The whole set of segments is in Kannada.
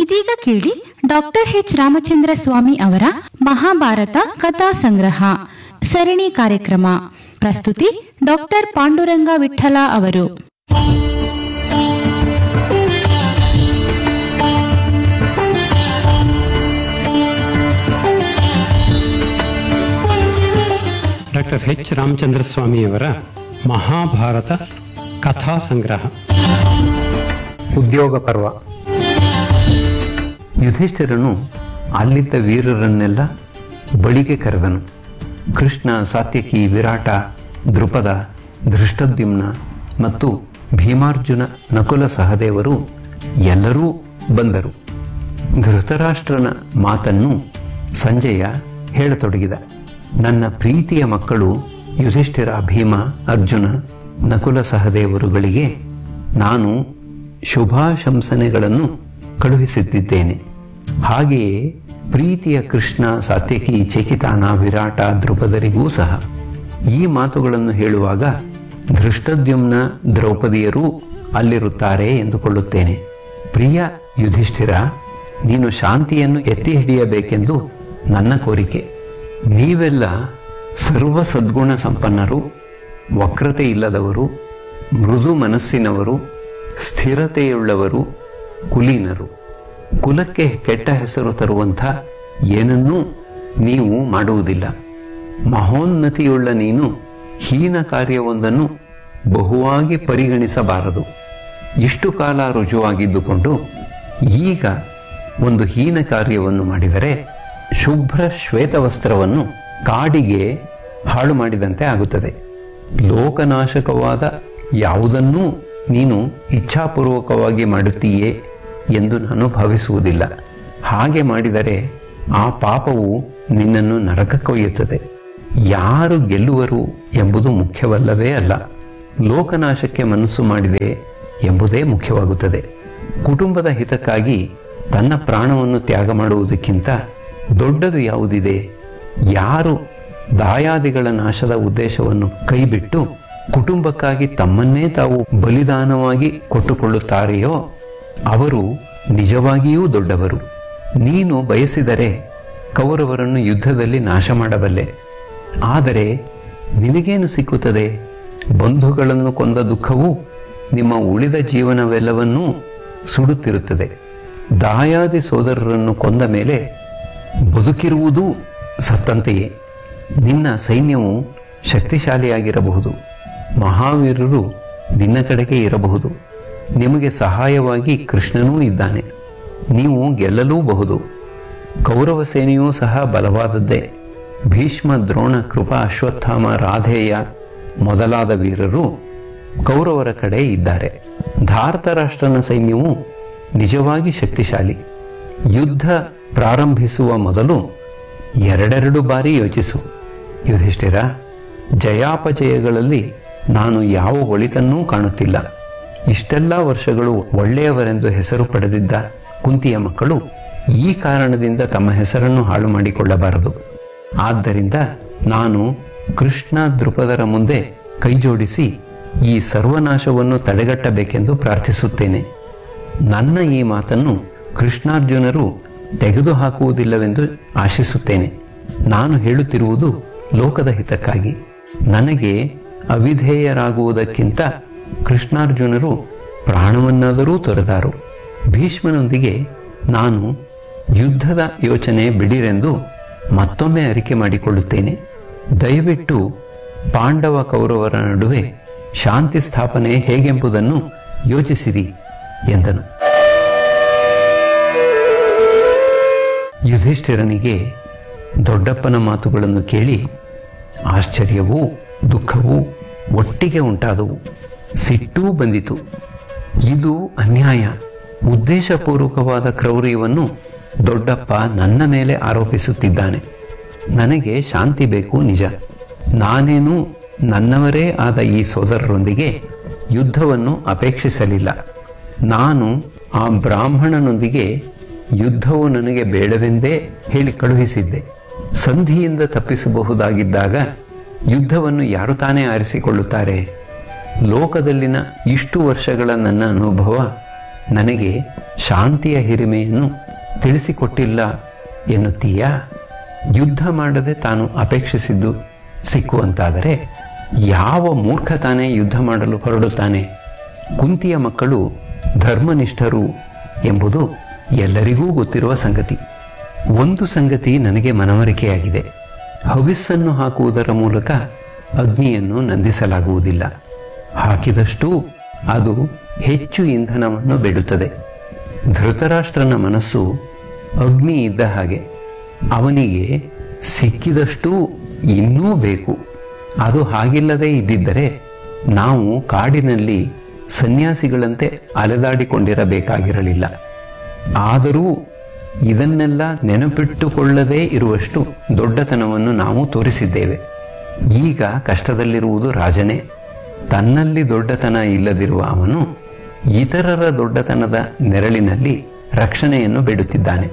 ಇದೀಗ ಕೇಳಿ ಡಾಕ್ಟರ್ ಎಚ್ ರಾಮಚಂದ್ರ ಸ್ವಾಮಿ ಅವರ ಮಹಾಭಾರತ ಕಥಾ ಸಂಗ್ರಹ ಸರಣಿ ಕಾರ್ಯಕ್ರಮ ಪ್ರಸ್ತುತಿ ಡಾಕ್ಟರ್ ಪಾಂಡುರಂಗ ವಿಠಲ ಅವರು ಡಾಕ್ಟರ್ ಎಚ್ ರಾಮಚಂದ್ರ ಸ್ವಾಮಿಯವರ ಮಹಾಭಾರತ ಕಥಾ ಸಂಗ್ರಹ ಉದ್ಯೋಗ ಪರ್ವ ಯುಧಿಷ್ಠಿರನು ಅಲ್ಲಿದ್ದ ವೀರರನ್ನೆಲ್ಲ ಬಳಿಗೆ ಕರೆದನು ಕೃಷ್ಣ ಸಾತ್ಯಕಿ ವಿರಾಟ ದೃಪದ ಧೃಷ್ಟದ್ಯುಮ್ನ ಮತ್ತು ಭೀಮಾರ್ಜುನ ನಕುಲ ಸಹದೇವರು ಎಲ್ಲರೂ ಬಂದರು ಧೃತರಾಷ್ಟ್ರನ ಮಾತನ್ನು ಸಂಜಯ ಹೇಳತೊಡಗಿದ ನನ್ನ ಪ್ರೀತಿಯ ಮಕ್ಕಳು ಯುಧಿಷ್ಠಿರ ಭೀಮ ಅರ್ಜುನ ನಕುಲ ಸಹದೇವರುಗಳಿಗೆ ನಾನು ಶುಭಾಶಂಸನೆಗಳನ್ನು ಕಳುಹಿಸುತ್ತಿದ್ದೇನೆ ಹಾಗೆಯೇ ಪ್ರೀತಿಯ ಕೃಷ್ಣ ಸಾತ್ಯಕಿ ಚಕಿತಾನ ವಿರಾಟ ದ್ರುಪದರಿಗೂ ಸಹ ಈ ಮಾತುಗಳನ್ನು ಹೇಳುವಾಗ ಧೃಷ್ಟದ್ಯುಮ್ನ ದ್ರೌಪದಿಯರೂ ಅಲ್ಲಿರುತ್ತಾರೆ ಎಂದುಕೊಳ್ಳುತ್ತೇನೆ ಪ್ರಿಯ ಯುಧಿಷ್ಠಿರ ನೀನು ಶಾಂತಿಯನ್ನು ಎತ್ತಿ ಹಿಡಿಯಬೇಕೆಂದು ನನ್ನ ಕೋರಿಕೆ ನೀವೆಲ್ಲ ಸರ್ವ ಸದ್ಗುಣ ಸಂಪನ್ನರು ವಕ್ರತೆ ಇಲ್ಲದವರು ಮೃದು ಮನಸ್ಸಿನವರು ಸ್ಥಿರತೆಯುಳ್ಳವರು ಕುಲೀನರು ಕುಲಕ್ಕೆ ಕೆಟ್ಟ ಹೆಸರು ತರುವಂಥ ಏನನ್ನೂ ನೀವು ಮಾಡುವುದಿಲ್ಲ ಮಹೋನ್ನತಿಯುಳ್ಳ ನೀನು ಹೀನ ಕಾರ್ಯವೊಂದನ್ನು ಬಹುವಾಗಿ ಪರಿಗಣಿಸಬಾರದು ಇಷ್ಟು ಕಾಲ ರುಜುವಾಗಿದ್ದುಕೊಂಡು ಈಗ ಒಂದು ಹೀನ ಕಾರ್ಯವನ್ನು ಮಾಡಿದರೆ ಶುಭ್ರ ಶ್ವೇತವಸ್ತ್ರವನ್ನು ಕಾಡಿಗೆ ಹಾಳು ಮಾಡಿದಂತೆ ಆಗುತ್ತದೆ ಲೋಕನಾಶಕವಾದ ಯಾವುದನ್ನೂ ನೀನು ಇಚ್ಛಾಪೂರ್ವಕವಾಗಿ ಮಾಡುತ್ತೀಯೇ ಎಂದು ನಾನು ಭಾವಿಸುವುದಿಲ್ಲ ಹಾಗೆ ಮಾಡಿದರೆ ಆ ಪಾಪವು ನಿನ್ನನ್ನು ನರಕಕ್ಕೊಯ್ಯುತ್ತದೆ ಯಾರು ಗೆಲ್ಲುವರು ಎಂಬುದು ಮುಖ್ಯವಲ್ಲವೇ ಅಲ್ಲ ಲೋಕನಾಶಕ್ಕೆ ಮನಸ್ಸು ಮಾಡಿದೆ ಎಂಬುದೇ ಮುಖ್ಯವಾಗುತ್ತದೆ ಕುಟುಂಬದ ಹಿತಕ್ಕಾಗಿ ತನ್ನ ಪ್ರಾಣವನ್ನು ತ್ಯಾಗ ಮಾಡುವುದಕ್ಕಿಂತ ದೊಡ್ಡದು ಯಾವುದಿದೆ ಯಾರು ದಾಯಾದಿಗಳ ನಾಶದ ಉದ್ದೇಶವನ್ನು ಕೈಬಿಟ್ಟು ಕುಟುಂಬಕ್ಕಾಗಿ ತಮ್ಮನ್ನೇ ತಾವು ಬಲಿದಾನವಾಗಿ ಕೊಟ್ಟುಕೊಳ್ಳುತ್ತಾರೆಯೋ ಅವರು ನಿಜವಾಗಿಯೂ ದೊಡ್ಡವರು ನೀನು ಬಯಸಿದರೆ ಕೌರವರನ್ನು ಯುದ್ಧದಲ್ಲಿ ನಾಶ ಮಾಡಬಲ್ಲೆ ಆದರೆ ನಿನಗೇನು ಸಿಕ್ಕುತ್ತದೆ ಬಂಧುಗಳನ್ನು ಕೊಂದ ದುಃಖವು ನಿಮ್ಮ ಉಳಿದ ಜೀವನವೆಲ್ಲವನ್ನೂ ಸುಡುತ್ತಿರುತ್ತದೆ ದಾಯಾದಿ ಸೋದರರನ್ನು ಕೊಂದ ಮೇಲೆ ಬದುಕಿರುವುದೂ ಸತ್ತಂತೆಯೇ ನಿನ್ನ ಸೈನ್ಯವು ಶಕ್ತಿಶಾಲಿಯಾಗಿರಬಹುದು ಮಹಾವೀರರು ನಿನ್ನ ಕಡೆಗೆ ಇರಬಹುದು ನಿಮಗೆ ಸಹಾಯವಾಗಿ ಕೃಷ್ಣನೂ ಇದ್ದಾನೆ ನೀವು ಗೆಲ್ಲಲೂಬಹುದು ಕೌರವ ಸೇನೆಯೂ ಸಹ ಬಲವಾದದ್ದೇ ಭೀಷ್ಮ ದ್ರೋಣ ಕೃಪಾ ಅಶ್ವತ್ಥಾಮ ರಾಧೇಯ ಮೊದಲಾದ ವೀರರು ಕೌರವರ ಕಡೆ ಇದ್ದಾರೆ ಧಾರತರಾಷ್ಟ್ರನ ಸೈನ್ಯವು ನಿಜವಾಗಿ ಶಕ್ತಿಶಾಲಿ ಯುದ್ಧ ಪ್ರಾರಂಭಿಸುವ ಮೊದಲು ಎರಡೆರಡು ಬಾರಿ ಯೋಚಿಸು ಯುಧಿಷ್ಠಿರ ಜಯಾಪಜಯಗಳಲ್ಲಿ ನಾನು ಯಾವ ಒಳಿತನ್ನೂ ಕಾಣುತ್ತಿಲ್ಲ ಇಷ್ಟೆಲ್ಲ ವರ್ಷಗಳು ಒಳ್ಳೆಯವರೆಂದು ಹೆಸರು ಪಡೆದಿದ್ದ ಕುಂತಿಯ ಮಕ್ಕಳು ಈ ಕಾರಣದಿಂದ ತಮ್ಮ ಹೆಸರನ್ನು ಹಾಳು ಮಾಡಿಕೊಳ್ಳಬಾರದು ಆದ್ದರಿಂದ ನಾನು ಕೃಷ್ಣ ದೃಪದರ ಮುಂದೆ ಕೈಜೋಡಿಸಿ ಈ ಸರ್ವನಾಶವನ್ನು ತಡೆಗಟ್ಟಬೇಕೆಂದು ಪ್ರಾರ್ಥಿಸುತ್ತೇನೆ ನನ್ನ ಈ ಮಾತನ್ನು ಕೃಷ್ಣಾರ್ಜುನರು ತೆಗೆದುಹಾಕುವುದಿಲ್ಲವೆಂದು ಆಶಿಸುತ್ತೇನೆ ನಾನು ಹೇಳುತ್ತಿರುವುದು ಲೋಕದ ಹಿತಕ್ಕಾಗಿ ನನಗೆ ಅವಿಧೇಯರಾಗುವುದಕ್ಕಿಂತ ಕೃಷ್ಣಾರ್ಜುನರು ಪ್ರಾಣವನ್ನಾದರೂ ತೊರೆದಾರು ಭೀಷ್ಮನೊಂದಿಗೆ ನಾನು ಯುದ್ಧದ ಯೋಚನೆ ಬಿಡಿರೆಂದು ಮತ್ತೊಮ್ಮೆ ಅರಿಕೆ ಮಾಡಿಕೊಳ್ಳುತ್ತೇನೆ ದಯವಿಟ್ಟು ಪಾಂಡವ ಕೌರವರ ನಡುವೆ ಶಾಂತಿ ಸ್ಥಾಪನೆ ಹೇಗೆಂಬುದನ್ನು ಯೋಚಿಸಿರಿ ಎಂದನು ಯುಧಿಷ್ಠಿರನಿಗೆ ದೊಡ್ಡಪ್ಪನ ಮಾತುಗಳನ್ನು ಕೇಳಿ ಆಶ್ಚರ್ಯವೂ ದುಃಖವೂ ಒಟ್ಟಿಗೆ ಉಂಟಾದವು ಸಿಟ್ಟೂ ಬಂದಿತು ಇದು ಅನ್ಯಾಯ ಉದ್ದೇಶಪೂರ್ವಕವಾದ ಕ್ರೌರ್ಯವನ್ನು ದೊಡ್ಡಪ್ಪ ನನ್ನ ಮೇಲೆ ಆರೋಪಿಸುತ್ತಿದ್ದಾನೆ ನನಗೆ ಶಾಂತಿ ಬೇಕು ನಿಜ ನಾನೇನು ನನ್ನವರೇ ಆದ ಈ ಸೋದರರೊಂದಿಗೆ ಯುದ್ಧವನ್ನು ಅಪೇಕ್ಷಿಸಲಿಲ್ಲ ನಾನು ಆ ಬ್ರಾಹ್ಮಣನೊಂದಿಗೆ ಯುದ್ಧವು ನನಗೆ ಬೇಡವೆಂದೇ ಹೇಳಿ ಕಳುಹಿಸಿದ್ದೆ ಸಂಧಿಯಿಂದ ತಪ್ಪಿಸಬಹುದಾಗಿದ್ದಾಗ ಯುದ್ಧವನ್ನು ಯಾರು ತಾನೇ ಆರಿಸಿಕೊಳ್ಳುತ್ತಾರೆ ಲೋಕದಲ್ಲಿನ ಇಷ್ಟು ವರ್ಷಗಳ ನನ್ನ ಅನುಭವ ನನಗೆ ಶಾಂತಿಯ ಹಿರಿಮೆಯನ್ನು ತಿಳಿಸಿಕೊಟ್ಟಿಲ್ಲ ಎನ್ನುತ್ತೀಯಾ ಯುದ್ಧ ಮಾಡದೆ ತಾನು ಅಪೇಕ್ಷಿಸಿದ್ದು ಸಿಕ್ಕುವಂತಾದರೆ ಯಾವ ಮೂರ್ಖ ತಾನೇ ಯುದ್ಧ ಮಾಡಲು ಹೊರಡುತ್ತಾನೆ ಕುಂತಿಯ ಮಕ್ಕಳು ಧರ್ಮನಿಷ್ಠರು ಎಂಬುದು ಎಲ್ಲರಿಗೂ ಗೊತ್ತಿರುವ ಸಂಗತಿ ಒಂದು ಸಂಗತಿ ನನಗೆ ಮನವರಿಕೆಯಾಗಿದೆ ಹವಿಸ್ಸನ್ನು ಹಾಕುವುದರ ಮೂಲಕ ಅಗ್ನಿಯನ್ನು ನಂದಿಸಲಾಗುವುದಿಲ್ಲ ಹಾಕಿದಷ್ಟೂ ಅದು ಹೆಚ್ಚು ಇಂಧನವನ್ನು ಬಿಡುತ್ತದೆ ಧೃತರಾಷ್ಟ್ರನ ಮನಸ್ಸು ಅಗ್ನಿ ಇದ್ದ ಹಾಗೆ ಅವನಿಗೆ ಸಿಕ್ಕಿದಷ್ಟೂ ಇನ್ನೂ ಬೇಕು ಅದು ಹಾಗಿಲ್ಲದೆ ಇದ್ದಿದ್ದರೆ ನಾವು ಕಾಡಿನಲ್ಲಿ ಸನ್ಯಾಸಿಗಳಂತೆ ಅಲೆದಾಡಿಕೊಂಡಿರಬೇಕಾಗಿರಲಿಲ್ಲ ಆದರೂ ಇದನ್ನೆಲ್ಲ ನೆನಪಿಟ್ಟುಕೊಳ್ಳದೇ ಇರುವಷ್ಟು ದೊಡ್ಡತನವನ್ನು ನಾವು ತೋರಿಸಿದ್ದೇವೆ ಈಗ ಕಷ್ಟದಲ್ಲಿರುವುದು ರಾಜನೇ ತನ್ನಲ್ಲಿ ದೊಡ್ಡತನ ಇಲ್ಲದಿರುವ ಅವನು ಇತರರ ದೊಡ್ಡತನದ ನೆರಳಿನಲ್ಲಿ ರಕ್ಷಣೆಯನ್ನು ಬೇಡುತ್ತಿದ್ದಾನೆ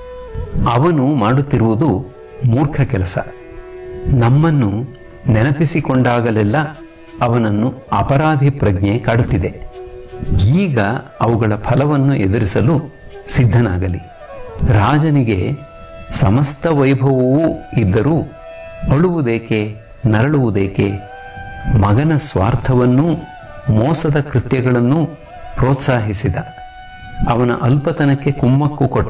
ಅವನು ಮಾಡುತ್ತಿರುವುದು ಮೂರ್ಖ ಕೆಲಸ ನಮ್ಮನ್ನು ನೆನಪಿಸಿಕೊಂಡಾಗಲೆಲ್ಲ ಅವನನ್ನು ಅಪರಾಧಿ ಪ್ರಜ್ಞೆ ಕಾಡುತ್ತಿದೆ ಈಗ ಅವುಗಳ ಫಲವನ್ನು ಎದುರಿಸಲು ಸಿದ್ಧನಾಗಲಿ ರಾಜನಿಗೆ ಸಮಸ್ತ ವೈಭವವೂ ಇದ್ದರೂ ಅಳುವುದೇಕೆ ನರಳುವುದೇಕೆ ಮಗನ ಸ್ವಾರ್ಥವನ್ನೂ ಮೋಸದ ಕೃತ್ಯಗಳನ್ನೂ ಪ್ರೋತ್ಸಾಹಿಸಿದ ಅವನ ಅಲ್ಪತನಕ್ಕೆ ಕುಮ್ಮಕ್ಕು ಕೊಟ್ಟ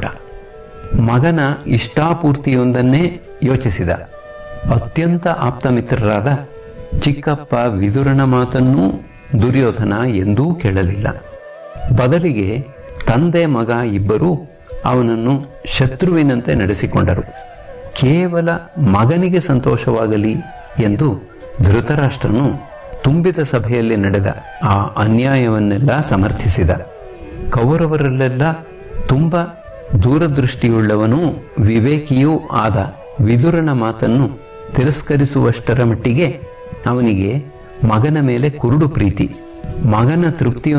ಮಗನ ಇಷ್ಟಾಪೂರ್ತಿಯೊಂದನ್ನೇ ಯೋಚಿಸಿದ ಅತ್ಯಂತ ಆಪ್ತಮಿತ್ರರಾದ ಚಿಕ್ಕಪ್ಪ ವಿದುರನ ಮಾತನ್ನೂ ದುರ್ಯೋಧನ ಎಂದೂ ಕೇಳಲಿಲ್ಲ ಬದಲಿಗೆ ತಂದೆ ಮಗ ಇಬ್ಬರೂ ಅವನನ್ನು ಶತ್ರುವಿನಂತೆ ನಡೆಸಿಕೊಂಡರು ಕೇವಲ ಮಗನಿಗೆ ಸಂತೋಷವಾಗಲಿ ಎಂದು ಧೃತರಾಷ್ಟ್ರನು ತುಂಬಿದ ಸಭೆಯಲ್ಲಿ ನಡೆದ ಆ ಅನ್ಯಾಯವನ್ನೆಲ್ಲ ಸಮರ್ಥಿಸಿದ ಕೌರವರಲ್ಲೆಲ್ಲ ತುಂಬ ದೂರದೃಷ್ಟಿಯುಳ್ಳವನೂ ವಿವೇಕಿಯೂ ಆದ ವಿದುರನ ಮಾತನ್ನು ತಿರಸ್ಕರಿಸುವಷ್ಟರ ಮಟ್ಟಿಗೆ ಅವನಿಗೆ ಮಗನ ಮೇಲೆ ಕುರುಡು ಪ್ರೀತಿ ಮಗನ ತೃಪ್ತಿಯೊಂದಿಗೆ